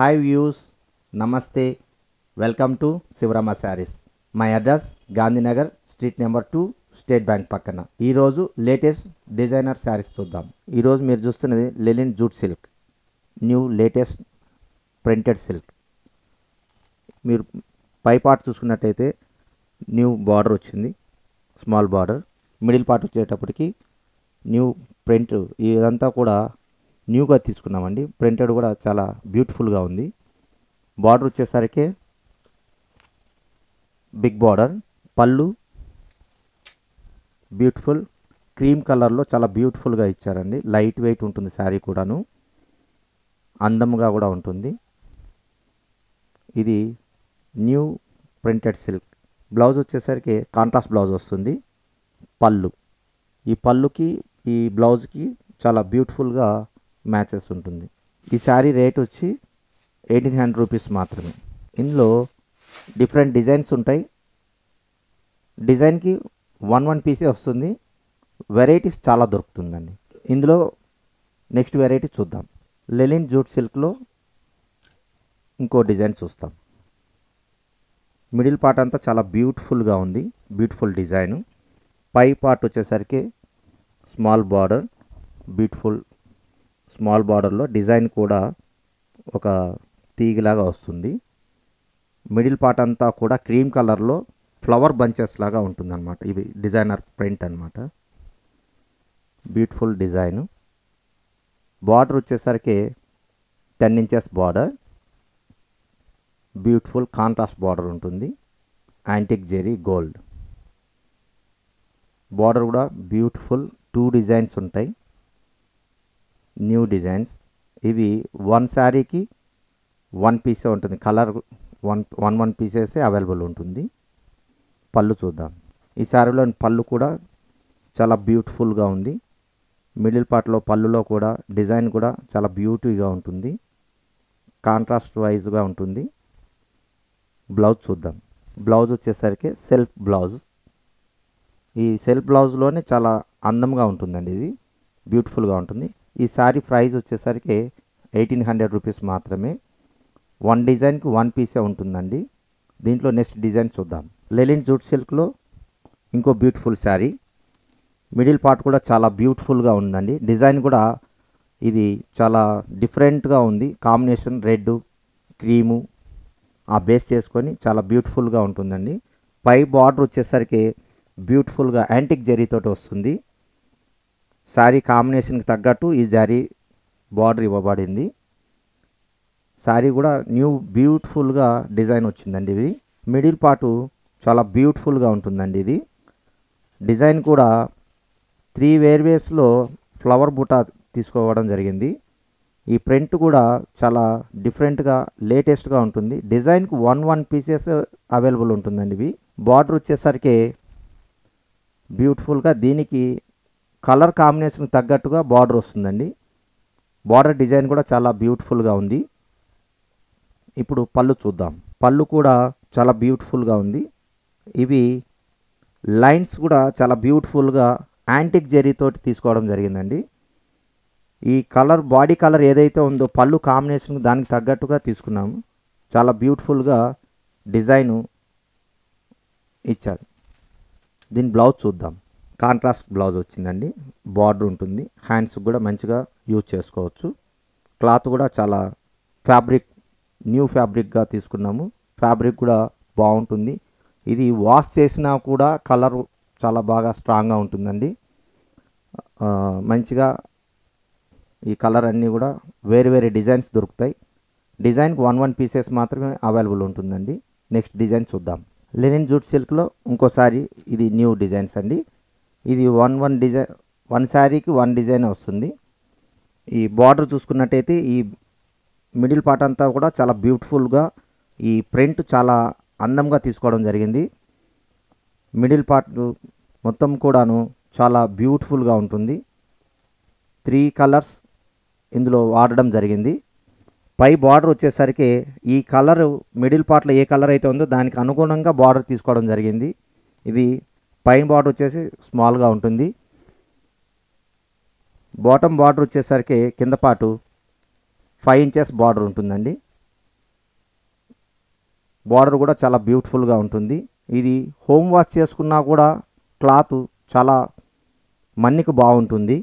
hi views నమస్తే welcome to Sivarama sarees my address Gandhinagar street number two state bank పక్కన ఈరోజు latest designer sarees చూద్దాం ఈరోజు మీరు చూస్తున్నది linen jute silk new latest printed silk మీరు పై పార్ట్ చూసుకున్నట్టయితే న్యూ బార్డర్ వచ్చింది స్మాల్ బార్డర్ మిడిల్ పార్ట్ వచ్చేటప్పటికి న్యూ ప్రింట్ ఇదంతా కూడా న్యూగా తీసుకున్నామండి ప్రింటెడ్ కూడా చాలా బ్యూటిఫుల్గా ఉంది బార్డర్ వచ్చేసరికి బిగ్ బార్డర్ పళ్ళు బ్యూటిఫుల్ క్రీమ్ కలర్లో చాలా బ్యూటిఫుల్గా ఇచ్చారండి లైట్ వెయిట్ ఉంటుంది శారీ కూడాను అందంగా కూడా ఉంటుంది ఇది న్యూ ప్రింటెడ్ సిల్క్ బ్లౌజ్ వచ్చేసరికి కాంట్రాస్ట్ బ్లౌజ్ వస్తుంది పళ్ళు ఈ పళ్ళుకి ఈ బ్లౌజ్కి చాలా బ్యూటిఫుల్గా మ్యాచెస్ ఉంటుంది ఈ శారీ రేట్ వచ్చి ఎయిటీన్ హండ్రెడ్ రూపీస్ మాత్రమే ఇందులో డిఫరెంట్ డిజైన్స్ ఉంటాయి డిజైన్కి వన్ వన్ పీసే వస్తుంది వెరైటీస్ చాలా దొరుకుతుందండి ఇందులో నెక్స్ట్ వెరైటీ చూద్దాం లెలిన్ జూట్ సిల్క్లో ఇంకో డిజైన్ చూస్తాం మిడిల్ పార్ట్ అంతా చాలా బ్యూటిఫుల్గా ఉంది బ్యూటిఫుల్ డిజైన్ పై పార్ట్ వచ్చేసరికి స్మాల్ బార్డర్ బ్యూటిఫుల్ స్మాల్ బార్డర్లో డిజైన్ కూడా ఒక తీగలాగా వస్తుంది మిడిల్ పార్ట్ అంతా కూడా క్రీమ్ కలర్లో ఫ్లవర్ బంచెస్ లాగా ఉంటుందన్నమాట ఇవి డిజైనర్ ప్రింట్ అనమాట బ్యూటిఫుల్ డిజైన్ బార్డర్ వచ్చేసరికి ten inches border beautiful contrast border ఉంటుంది యాంటిక్ జెరీ గోల్డ్ బార్డర్ కూడా బ్యూటిఫుల్ టూ డిజైన్స్ ఉంటాయి న్యూ డిజైన్స్ ఇవి వన్ శారీకి వన్ పీసే ఉంటుంది కలర్ వన్ వన్ వన్ పీసెసే అవైలబుల్ ఉంటుంది పళ్ళు చూద్దాం ఈ శారీలో పళ్ళు కూడా చాలా బ్యూటిఫుల్గా ఉంది మిడిల్ పార్ట్లో పళ్ళులో కూడా డిజైన్ కూడా చాలా బ్యూటీగా ఉంటుంది కాంట్రాస్ట్ వైజ్గా ఉంటుంది బ్లౌజ్ చూద్దాం బ్లౌజ్ వచ్చేసరికి సెల్ఫ్ బ్లౌజ్ ఈ సెల్ఫ్ బ్లౌజ్లోనే చాలా అందంగా ఉంటుందండి ఇది బ్యూటిఫుల్గా ఉంటుంది ఈ శారీ ప్రైస్ వచ్చేసరికి ఎయిటీన్ హండ్రెడ్ రూపీస్ మాత్రమే వన్ డిజైన్కి వన్ పీసే ఉంటుందండి దీంట్లో నెక్స్ట్ డిజైన్ చూద్దాం లెలిన్ జూట్ సిల్క్లో ఇంకో బ్యూటిఫుల్ శారీ మిడిల్ పార్ట్ కూడా చాలా బ్యూటిఫుల్గా ఉందండి డిజైన్ కూడా ఇది చాలా డిఫరెంట్గా ఉంది కాంబినేషన్ రెడ్ క్రీము ఆ బేస్ చేసుకొని చాలా బ్యూటిఫుల్గా ఉంటుందండి పై బార్డర్ వచ్చేసరికి బ్యూటిఫుల్గా యాంటిక్ జరీతోటి వస్తుంది శారీ కాంబినేషన్కి తగ్గట్టు ఈ జరీ బార్డర్ ఇవ్వబడింది శారీ కూడా న్యూ బ్యూటిఫుల్గా డిజైన్ వచ్చిందండి ఇది మిడిల్ పార్టు చాలా బ్యూటిఫుల్గా ఉంటుందండి ఇది డిజైన్ కూడా త్రీ వేర్వేస్లో ఫ్లవర్ బుటా తీసుకోవడం జరిగింది ఈ ప్రింట్ కూడా చాలా డిఫరెంట్గా లేటెస్ట్గా ఉంటుంది డిజైన్కి వన్ వన్ పీసెస్ అవైలబుల్ ఉంటుందండి ఇవి బార్డర్ వచ్చేసరికి బ్యూటిఫుల్గా దీనికి కలర్ కాంబినేషన్ తగ్గట్టుగా బార్డర్ వస్తుందండి బార్డర్ డిజైన్ కూడా చాలా బ్యూటిఫుల్గా ఉంది ఇప్పుడు పళ్ళు చూద్దాం పళ్ళు కూడా చాలా బ్యూటిఫుల్గా ఉంది ఇవి లైన్స్ కూడా చాలా బ్యూటిఫుల్గా యాంటిక్ జెరీతోటి తీసుకోవడం జరిగిందండి ఈ కలర్ బాడీ కలర్ ఏదైతే ఉందో పళ్ళు కాంబినేషన్ దానికి తగ్గట్టుగా తీసుకున్నాము చాలా బ్యూటిఫుల్గా డిజైను ఇచ్చారు దీని బ్లౌజ్ చూద్దాం కాంట్రాస్ట్ బ్లౌజ్ వచ్చిందండి బార్డర్ ఉంటుంది హ్యాండ్స్ కూడా మంచిగా యూజ్ చేసుకోవచ్చు క్లాత్ కూడా చాలా ఫ్యాబ్రిక్ న్యూ ఫ్యాబ్రిక్గా తీసుకున్నాము ఫ్యాబ్రిక్ కూడా బాగుంటుంది ఇది వాష్ చేసినా కూడా కలర్ చాలా బాగా స్ట్రాంగ్గా ఉంటుందండి ఆ, మంచిగా ఈ కలర్ అన్నీ కూడా వేరే వేరే డిజైన్స్ దొరుకుతాయి డిజైన్కి వన్ వన్ పీసెస్ మాత్రమే అవైలబుల్ ఉంటుందండి నెక్స్ట్ డిజైన్ చూద్దాం లెనిన్ జూట్ సిల్క్లో ఇంకోసారి ఇది న్యూ డిజైన్స్ అండి ఇది వన్ వన్ డిజైన్ వన్ శారీకి వన్ డిజైన్ వస్తుంది ఈ బార్డర్ చూసుకున్నట్టయితే ఈ మిడిల్ పార్ట్ అంతా కూడా చాలా బ్యూటిఫుల్గా ఈ ప్రింట్ చాలా అందంగా తీసుకోవడం జరిగింది మిడిల్ పార్ట్ మొత్తం కూడాను చాలా బ్యూటిఫుల్గా ఉంటుంది త్రీ కలర్స్ ఇందులో వాడడం జరిగింది పై బార్డర్ వచ్చేసరికి ఈ కలర్ మిడిల్ పార్ట్లో ఏ కలర్ అయితే ఉందో దానికి అనుగుణంగా బార్డర్ తీసుకోవడం జరిగింది ఇది పైన బార్డర్ వచ్చేసి స్మాల్గా ఉంటుంది బాటమ్ బార్డర్ వచ్చేసరికి కింద పాటు ఫైవ్ ఇంచెస్ బార్డర్ ఉంటుందండి బార్డర్ కూడా చాలా బ్యూటిఫుల్గా ఉంటుంది ఇది హోమ్ వాష్ చేసుకున్నా కూడా క్లాత్ చాలా మన్నిక బాగుంటుంది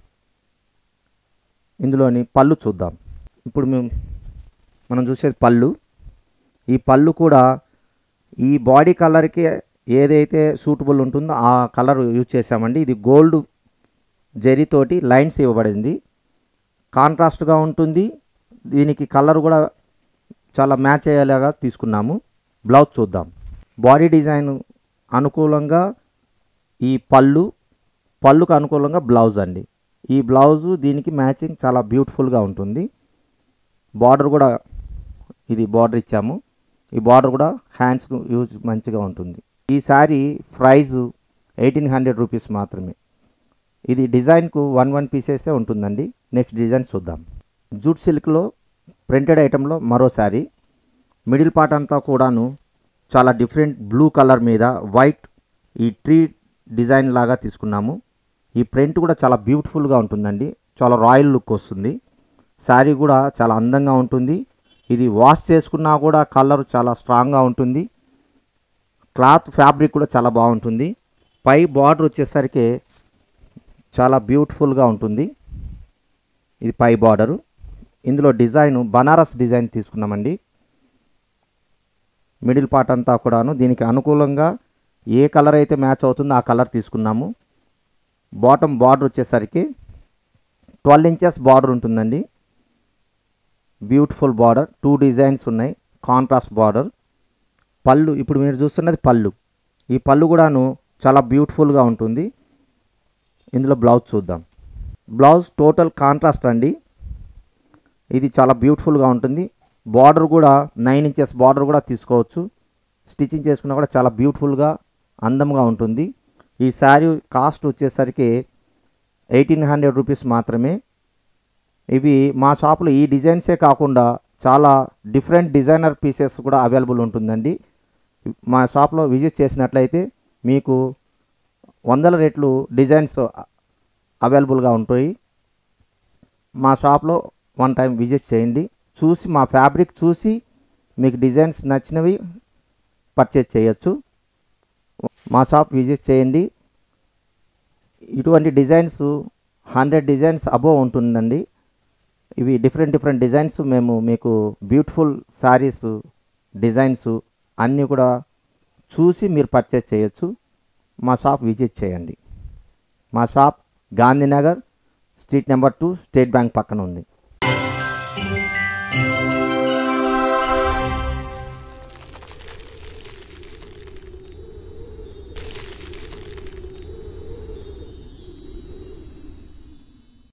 ఇందులోని పళ్ళు చూద్దాం ఇప్పుడు మేము మనం చూసేది పళ్ళు ఈ పళ్ళు కూడా ఈ బాడీ కలర్కి ఏదైతే సూటబుల్ ఉంటుందో ఆ కలర్ యూజ్ చేసామండి ఇది గోల్డ్ జరీతోటి లైన్స్ ఇవ్వబడింది కాంట్రాస్ట్గా ఉంటుంది దీనికి కలర్ కూడా చాలా మ్యాచ్ అయ్యేలాగా తీసుకున్నాము బ్లౌజ్ చూద్దాం బాడీ డిజైన్ అనుకూలంగా ఈ పళ్ళు పళ్ళుకు అనుకూలంగా బ్లౌజ్ అండి ఈ బ్లౌజు దీనికి మ్యాచింగ్ చాలా బ్యూటిఫుల్గా ఉంటుంది బార్డర్ కూడా ఇది బార్డర్ ఇచ్చాము ఈ బార్డర్ కూడా హ్యాండ్స్ యూజ్ మంచిగా ఉంటుంది ఈ saree price eighteen hundred rupees మాత్రమే ఇది డిజైన్కు వన్ వన్ పీసెసే ఉంటుందండి నెక్స్ట్ డిజైన్ చూద్దాం జూట్ సిల్క్లో ప్రింటెడ్ ఐటెంలో మరో శారీ మిడిల్ పార్ట్ అంతా కూడాను చాలా డిఫరెంట్ బ్లూ కలర్ మీద వైట్ ఈ ట్రీ డిజైన్ లాగా తీసుకున్నాము ఈ ప్రింట్ కూడా చాలా బ్యూటిఫుల్గా ఉంటుందండి చాలా రాయల్ లుక్ వస్తుంది శారీ కూడా చాలా అందంగా ఉంటుంది ఇది వాష్ చేసుకున్నా కూడా కలర్ చాలా స్ట్రాంగ్గా ఉంటుంది క్లాత్ ఫ్యాబ్రిక్ కూడా చాలా బాగుంటుంది పై బార్డర్ వచ్చేసరికి చాలా బ్యూటిఫుల్గా ఉంటుంది ఇది పై బార్డరు ఇందులో డిజైన్ బనారస్ డిజైన్ తీసుకున్నామండి మిడిల్ పార్ట్ అంతా కూడాను దీనికి అనుకూలంగా ఏ కలర్ అయితే మ్యాచ్ అవుతుందో ఆ కలర్ తీసుకున్నాము బాటమ్ బార్డర్ వచ్చేసరికి ట్వెల్వ్ ఇంచెస్ బార్డర్ ఉంటుందండి బ్యూటిఫుల్ బార్డర్ టూ డిజైన్స్ ఉన్నాయి కాంట్రాస్ట్ బార్డర్ పళ్ళు ఇప్పుడు మీరు చూస్తున్నది పళ్ళు ఈ పళ్ళు కూడాను చాలా బ్యూటిఫుల్గా ఉంటుంది ఇందులో బ్లౌజ్ చూద్దాం బ్లౌజ్ టోటల్ కాంట్రాస్ట్ అండి ఇది చాలా బ్యూటిఫుల్గా ఉంటుంది బార్డర్ కూడా నైన్ ఇంచెస్ బార్డర్ కూడా తీసుకోవచ్చు స్టిచ్చింగ్ చేసుకున్నా కూడా చాలా బ్యూటిఫుల్గా అందంగా ఉంటుంది ఈ శారీ కాస్ట్ వచ్చేసరికి ఎయిటీన్ హండ్రెడ్ రూపీస్ మాత్రమే ఇవి మా షాప్లో ఈ డిజైన్సే కాకుండా చాలా డిఫరెంట్ డిజైనర్ పీసెస్ కూడా అవైలబుల్ ఉంటుందండి మా షాప్లో విజిట్ చేసినట్లయితే మీకు వందల రెట్లు డిజైన్స్ అవైలబుల్గా ఉంటాయి మా షాప్లో వన్ టైం విజిట్ చేయండి చూసి మా ఫ్యాబ్రిక్ చూసి మీకు డిజైన్స్ నచ్చినవి పర్చేజ్ చేయొచ్చు మా షాప్ విజిట్ చేయండి ఇటువంటి డిజైన్స్ హండ్రెడ్ డిజైన్స్ అబోవ్ ఉంటుందండి ఇవి డిఫరెంట్ డిఫరెంట్ డిజైన్స్ మేము మీకు బ్యూటిఫుల్ శారీస్ డిజైన్స్ అన్నీ కూడా చూసి మీరు పర్చేజ్ చేయొచ్చు మా షాప్ విజిట్ చేయండి మా shop Gandhinagar street number two state bank పక్కన ఉంది